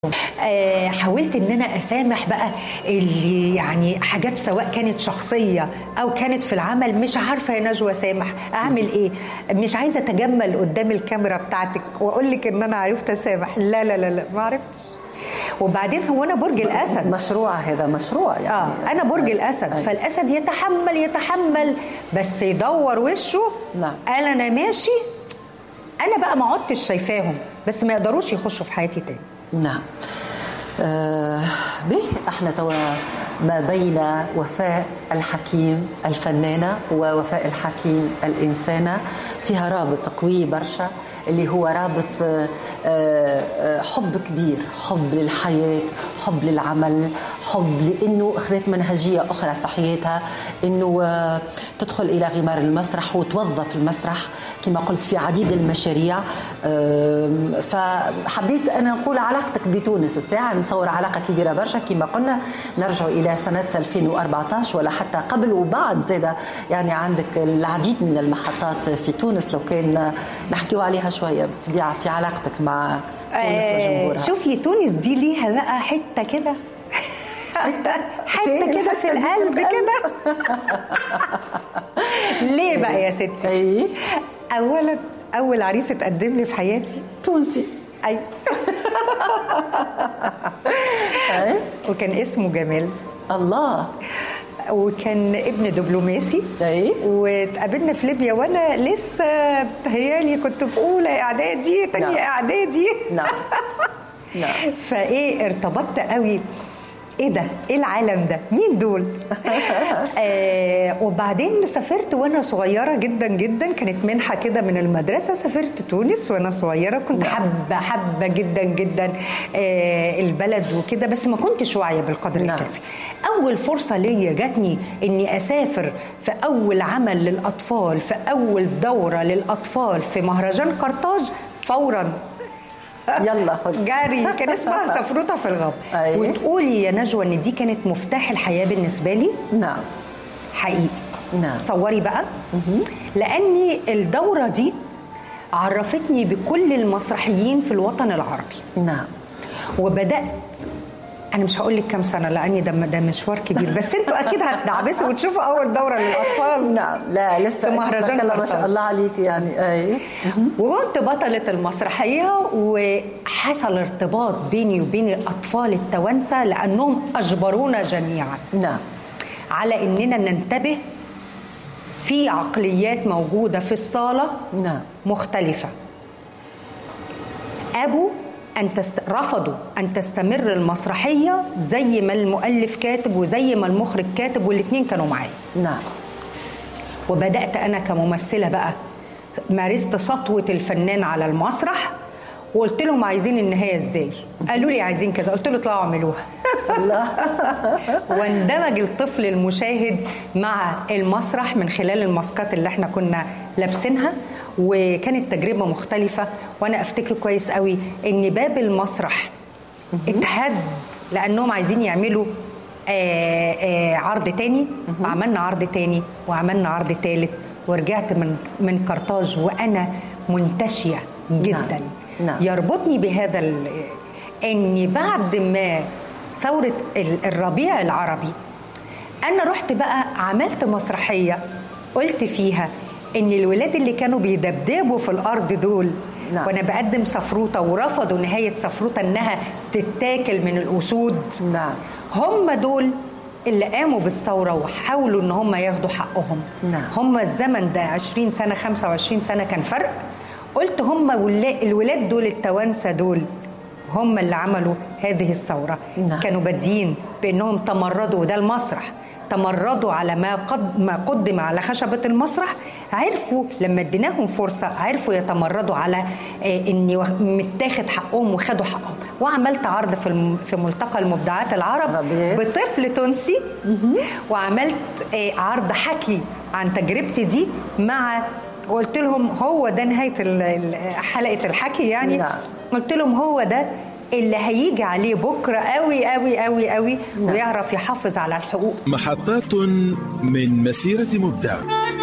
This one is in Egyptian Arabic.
آه، حاولت ان انا اسامح بقى اللي يعني حاجات سواء كانت شخصيه او كانت في العمل مش عارفه يا نجوى اسامح اعمل ايه مش عايزه اتجمل قدام الكاميرا بتاعتك واقول لك ان انا عرفت اسامح لا لا لا لا ما عرفتش وبعدين هو انا برج الاسد مشروع هذا مشروع يعني اه انا برج الاسد أي. فالاسد يتحمل يتحمل بس يدور وشه نعم. قال انا ماشي انا بقى ما عدتش شايفاهم بس ما يقدروش يخشوا في حياتي تاني نعم آه به احنا توا ما بين وفاء الحكيم الفنانة ووفاء الحكيم الإنسانة فيها رابط قوي برشا اللي هو رابط آه، آه، حب كبير حب للحياة حب للعمل حب لأنه أخذت منهجية أخرى في حياتها أنه آه، تدخل إلى غمار المسرح وتوظف المسرح كما قلت في عديد المشاريع آم، فحبيت أنا نقول علاقتك بتونس الساعة نتصور علاقة كبيرة برشا كما قلنا نرجع إلى سنة 2014 ولا حتى قبل وبعد زادة يعني عندك العديد من المحطات في تونس لو كان نحكيو عليها شوية بالطبيعة في علاقتك مع تونس آه، وجمهورها شوفي تونس دي ليها بقى حته كده حته حته فين كده في الحتة دي في القلب كده ليه بقى يا ستي أي اولا اول عريس اتقدم لي في حياتي تونسي ايوه أي وكان اسمه جمال الله وكان ابن دبلوماسي أي واتقابلنا في ليبيا وانا لسه تهيالي كنت في اولى اعدادي تانية نعم. اعدادي نعم نعم فايه ارتبطت قوي ايه ده ايه العالم ده مين دول آه وبعدين سافرت وانا صغيره جدا جدا كانت منحه كده من المدرسه سافرت تونس وانا صغيره كنت نعم. حابه حابه جدا جدا آه البلد وكده بس ما كنتش واعيه بالقدر نعم. الكافي اول فرصه ليا جاتني اني اسافر في اول عمل للاطفال في اول دوره للاطفال في مهرجان قرطاج فورا يلا خد جري كان اسمها سفروته في الغاب أي. وتقولي يا نجوى ان دي كانت مفتاح الحياه بالنسبه لي نعم حقيقي نعم تصوري بقى لاني الدوره دي عرفتني بكل المسرحيين في الوطن العربي نعم وبدات انا مش هقول لك كام سنه لاني ده ده مشوار كبير بس انتوا اكيد هتدعبسوا وتشوفوا اول دوره للاطفال نعم لا لسه في أنت مهرجان تبارك الله ما قرطاج. شاء الله عليك يعني اي وكنت بطلة المسرحية وحصل ارتباط بيني وبين الأطفال التوانسة لأنهم أجبرونا جميعا نعم على أننا ننتبه في عقليات موجودة في الصالة نعم مختلفة أبوا أن تست... رفضوا أن تستمر المسرحية زي ما المؤلف كاتب وزي ما المخرج كاتب والاتنين كانوا معايا نعم وبدات انا كممثله بقى مارست سطوه الفنان على المسرح وقلت لهم عايزين النهايه ازاي قالوا لي عايزين كذا قلت له اطلعوا اعملوها الله واندمج الطفل المشاهد مع المسرح من خلال الماسكات اللي احنا كنا لابسينها وكانت تجربه مختلفه وانا افتكر كويس قوي ان باب المسرح اتهد لانهم عايزين يعملوا آه آه عرض تاني وعملنا عرض تاني وعملنا عرض تالت ورجعت من من قرطاج وانا منتشيه جدا نعم. يربطني بهذا ال- اني بعد ما ثوره ال- الربيع العربي انا رحت بقى عملت مسرحيه قلت فيها ان الولاد اللي كانوا بيدبدبوا في الارض دول نعم. وانا بقدم سفروته ورفضوا نهايه سفروته انها تتاكل من الاسود نعم هم دول اللي قاموا بالثورة وحاولوا ان هم ياخدوا حقهم نعم. هم الزمن ده 20 سنة 25 سنة كان فرق قلت هم ولا- الولاد دول التوانسة دول هم اللي عملوا هذه الثورة نعم. كانوا بادئين بانهم تمردوا وده المسرح تمردوا على ما قد ما قدم على خشبة المسرح عرفوا لما اديناهم فرصة عرفوا يتمردوا على آه، ان وخ- متاخد حقهم وخدوا حقهم وعملت عرض في الم- في ملتقى المبدعات العرب عربيات. بطفل تونسي وعملت آه، عرض حكي عن تجربتي دي مع وقلت لهم هو ده نهايه ال- ال- حلقه الحكي يعني نعم. قلت لهم هو ده اللي هيجي عليه بكره قوي قوي قوي قوي نعم. ويعرف يحافظ على الحقوق محطات من مسيرة مبدع